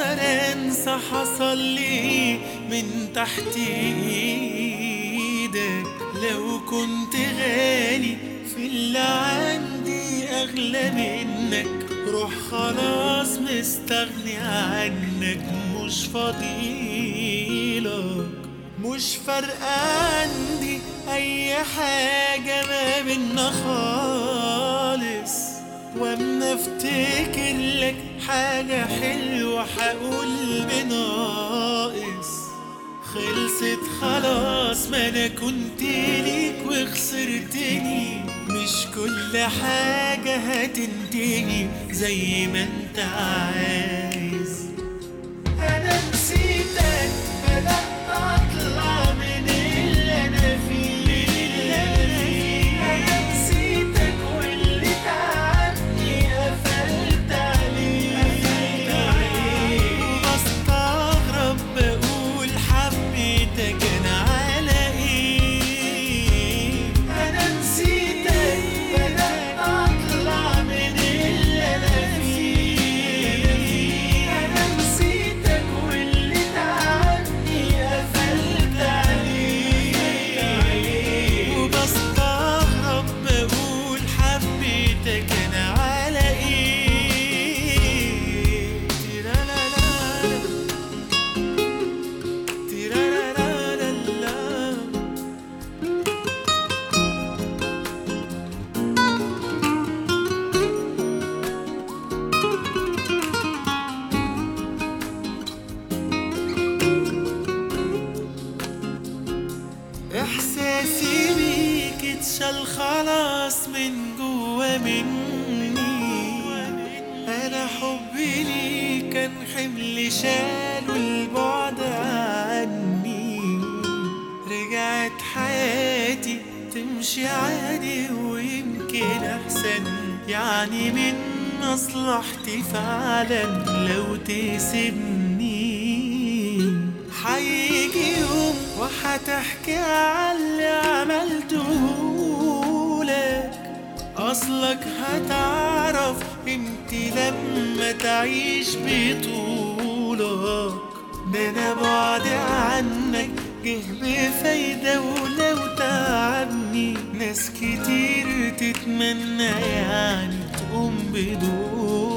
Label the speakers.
Speaker 1: اقدر انسى حصل لي من تحت ايدك لو كنت غالي في اللي عندي اغلى منك روح خلاص مستغني عنك مش فضيلك مش فارقة عندي أي حاجة ما بينا خالص واما افتكر لك حاجة حلوة حقول بناقص خلصت خلاص ما انا كنت ليك وخسرتني مش كل حاجة هتنتهي زي ما انت عايز انا نسيتك بدأت اطلع من اللي انا فيه انا نسيتك واللي تعبني قفلت عليه وبستغرب بقول حبيتك انا على ايه انا نسيتك بدأت اطلع من اللي انا فيه انا نسيتك واللي تعبني قفلت عليه وبستغرب بقول حبيتك انا على ايه تيرالالا تيرالالا احساسي بيك اتشال خلاص من جوا مني انا حبي ليك كان حمل شاله البعد عني رجعت حياتي تمشي عادي ويمكن احسن يعني من مصلحتي فعلا لو تسيبني هيجي يوم وهتحكي على اللي عملته لك اصلك هتعرف انت لما تعيش بطولك ده انا بعد عنك جه بفايدة ولو تعبني ناس كتير تتمنى يعني تقوم بدورك